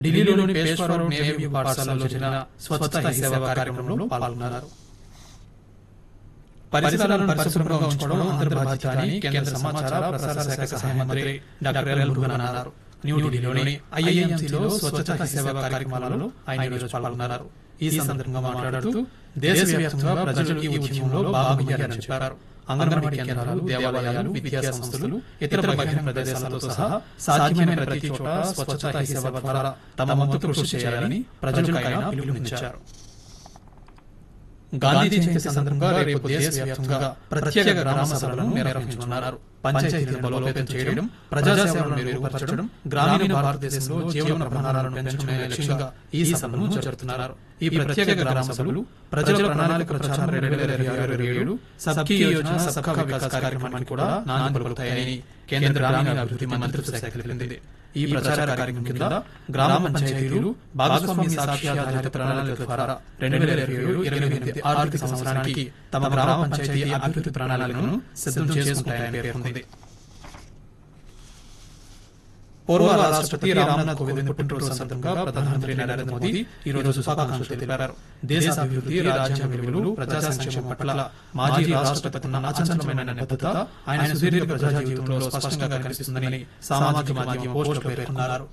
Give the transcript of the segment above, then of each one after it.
ఢిల్లీలోని Peshwa road navy పాఠశాలలో జరిగిన స్వచ్ఛత హీ సేవ కార్యక్రమంలో పాల్గొన్నారు పరిసరాలను పరిశుభ్రంగా ఉంచుకోవడం అందరి బాధ్యత అని కేంద్ర సమాచార ప్రసార శాఖ సహాయ మంత్రి డాక్టర్ ఎల్ మురుగన్ అన్నారు న్యూఢిల్లీలోని ఐఐఎంసీలో స్వచ్ఛత హీ సేవ కార్యక్రమాలలో ఆయన ఈరోజు పాల్గొన్నారు ఈ సందర్భంగా మాట్లాడుతూ దేశవ్యాప్తంగా ప్రజలు ఈ ఉద్యమంలో భాగమయ్యారని చెప్పారు అంగన్వాడీ కేంద్రాలు దేవాలయాలు విద్యా సంస్థలు ఇతర బహిరంగ ప్రదేశాలతో సహా సాధ్యమైన ప్రతి చోట స్వచ్ఛత హీ సేవ ద్వారా తమ వంతు కృషి చేయాలని ప్రజలకు పిలుపునిచ్చారు గాంధీ జయంతి సందర్భంగా రేపు దేశవ్యాప్తంగా ప్రత్యేక గ్రామ సభలను నిర్వహించనున్నారు పంచాయతీలను బలోపేతం చేయడం ప్రజాసేవలను మెరుగుపరచడం గ్రామీణ భారతదేశంలో జీవన ప్రమాణాలను పెంచడమే లక్ష్యంగా ఈ సభను జరుపుతున్నారు ఈ ప్రత్యేక గ్రామ సభలు ప్రజల ప్రణాళిక ప్రచారం రెండు వేల ఇరవై ఆరు ఇరవై ఏడు సబ్కీ యోజన సబ్కా వికాస్ కార్యక్రమానికి కూడా నాంది పలుకుతాయని కేంద్ర గ్రామీణ అభివృద్ధి మంత్రిత్వ శాఖ తెలిపింది ఈ ప్రచార కార్యక్రమం కింద గ్రామ పంచాయతీలు భాగస్వామ్య సాక్షి ఆధారిత ప్రణాళిక ద్వారా రెండు వేల ఇరవై ఏడు ఇరవై ఎనిమిది ఆర్థిక సంవత్సరానికి తమ గ్రామ పంచాయతీ అభివృద్ధి ప్రణాళికలను సిద్ధం చేసుకుంటాయని పేర్కొంది పూర్వ రాష్ట్రపతి రామ్నాథ్ కోవింద్ పుట్టినరోజు సందర్భంగా ప్రధానమంత్రి నరేంద్ర మోదీ ఈ రోజు శుభాకాంక్షలు తెలిపారు దేశాభివృద్ధి రాజ్యాంగ విలువలు ప్రజా సంక్షేమం పట్ల మాజీ రాష్ట్రపతి ఉన్న అచంచలమైన నిబద్ధత ఆయన సుదీర్ఘ ప్రజా జీవితంలో స్పష్టంగా కనిపిస్తుందని సామాజిక మాధ్యమం పోస్టులో పేర్కొన్నారు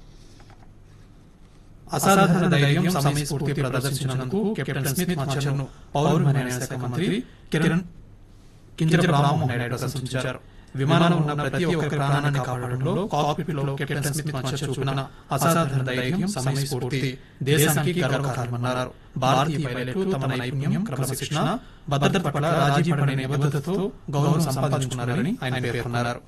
అసాధారణ ధైర్యం సమయస్ఫూర్తి ప్రదర్శించినందుకు కెప్టెన్ స్మిత్ మచ్చర్ను పౌర విమానయాన శాఖ మంత్రి కిరణ్ కింజరపు రామ్మోహన్ నాయుడు ప్రశంసించారు విమానంలో ఉన్న ప్రతి ఒక్క ప్రాణాన్ని కాపాడడంలో కాక్పిట్ లో కెప్టెన్ స్మిత్ మచ్చర్ చూపిన అసాధారణ ధైర్యం సమయస్ఫూర్తి దేశానికి గర్వకారణమన్నారు భారతీయ పైలట్లు తమ నైపుణ్యం క్రమశిక్షణ భద్రత పట్ల రాజీ పడని నిబద్ధతతో గౌరవం సంపాదించుకున్నారని ఆయన పేర్కొన్నారు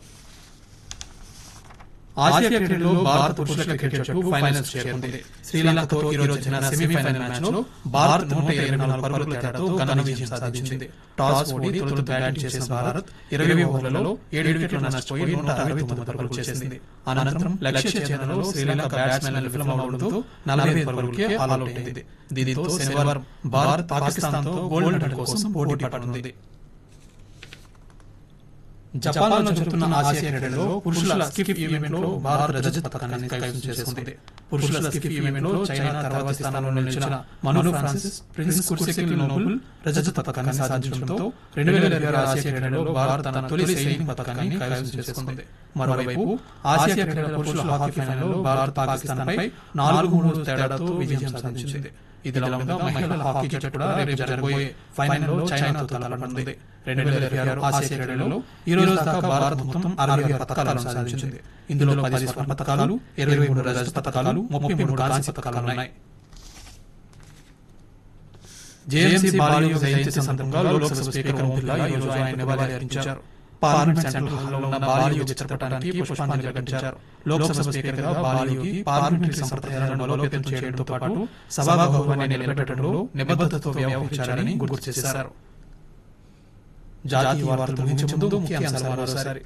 ఆసియా క్రికెట్లో భారత పురుషుల క్రికెట్ జట్టు ఫైనల్స్ చేరుకుంది శ్రీలంకతో ఈ రోజు జరిగిన సెమీఫైనల్ మ్యాచ్ లో భారత్ నూట ఇరవై నాలుగు పరుగుల తేడాతో ఘన విజయం సాధించింది టాస్ ఓడి తొలుత బ్యాటింగ్ చేసిన భారత్ ఇరవై ఓవర్లలో ఏడు వికెట్ల నష్టపోయి నూట అరవై తొమ్మిది పరుగులు చేసింది అనంతరం లక్ష్య ఛేదనలో శ్రీలంక బ్యాట్స్మెన్ విఫలమవడంతో నలభై ఐదు పరుగులకే ఆల్అౌట్ అయింది దీంతో శనివారం భారత్ పాకిస్తాన్ తో గోల్డ్ మెడల్ కోసం పోటీ పడనుంది జపాన్ లో జరుగుతున్న ఆసియా క్రీడల్లో పురుషుల స్కిప్ ఈవెంట్ లో భారత్ రజత పథకాన్ని కైవసం చేసుకుంది పురుషుల స్కిప్ ఈవెంట్ లో చైనా తర్వాతి స్థానంలో నిలిచిన మను ఫ్రాన్సిస్ ప్రిన్స్ కుర్సికిల్ నోబుల్ రజత పథకాన్ని సాధించడంతో రెండు వేల ఇరవై ఆరు ఆసియా క్రీడల్లో భారత్ తన తొలి సైనింగ్ పథకాన్ని కైవసం చేసుకుంది మరోవైపు ఆసియా క్రీడల పురుషుల హాకీ ఫైనల్లో భారత్ పాకిస్తాన్ పై నాలుగు మూడు తేడాతో విజయం సాధించింది ఇదిలా ఉండగా మహిళల హాకీ జట్టు కూడా రేపు జరగబోయే ఫైనల్లో చైనాతో తలపడుతుంది రెండు వేల ఇరవై ఆరు ఆసియా క్రీడలలో ఈ రోజు దాకా భారత్ మొత్తం అరవై ఆరు పథకాలను సాధించింది ఇందులో పది స్వర్ణ పథకాలు ఇరవై మూడు రజత పథకాలు ముప్పై మూడు కాంస్య పథకాలు ఉన్నాయి జేఎంసీ బాలయోగ జయంతి సందర్భంగా లోక్సభ స్పీకర్ ఓం బిర్లా ఈ రోజు ఆయన నివాళి అర్పించారు పార్లమెంట్ సెంట్రల్ హాల్లో ఉన్న బాలయోగి చిత్రపటానికి పుష్పాంజలి ఘటించారు లోక్సభ స్పీకర్ గా బాలయోగి పార్లమెంటరీ సంప్రదాయాలను బలోపేతం చేయడంతో పాటు సభా గౌరవాన్ని నిలబెట్టడంలో నిబద్ధతతో వ్యవహరించారని గుర్తు చేశారు జాతీయ వార్తలు ముగించే ముందు ముఖ్య అంశాలు మరోసారి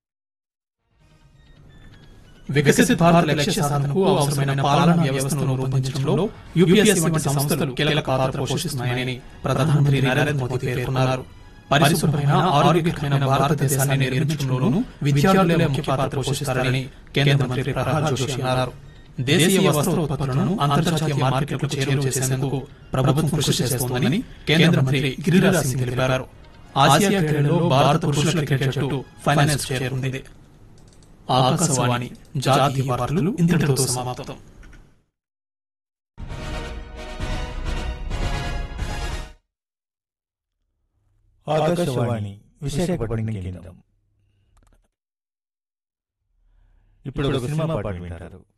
వికసిత భారత్ లక్ష్య సాధనకు అవసరమైన పాలనా వ్యవస్థను రూపొందించడంలో యూపీఎస్సీ వంటి సంస్థలు కీలక పాత్ర పోషిస్తున్నాయని ప్రధానమంత్రి నరేంద్ర మోదీ పేర్కొన్నారు పరిశుభ్రమైన ఆరోగ్యకరమైన భారతదేశాన్ని నిర్మించడంలోనూ విద్యార్థులే ముఖ్య పాత్ర పోషిస్తారని కేంద్ర మంత్రి ప్రహ్లాద్ జోషి అన్నారు దేశీయ వస్త్ర ఉత్పత్తులను అంతర్జాతీయ మార్కెట్లకు చేరువ చేసేందుకు ప్రభుత్వం కృషి చేస్తోందని కేంద్ర మంత్రి గిరిరాజ్ సింగ్ తెలిపారు ఆసియా క్రీడలో భారత పురుషుల క్రికెట్ జట్టు ఫైనల్స్ చేరుకుంది ఆకాశవాణి జాతీయ వార్తలు ఇంతటితో సమాప్తం ఆకాశవాణి విశాఖపట్నం కేంద్రం ఇప్పుడు ఒక సినిమా పాట వింటారు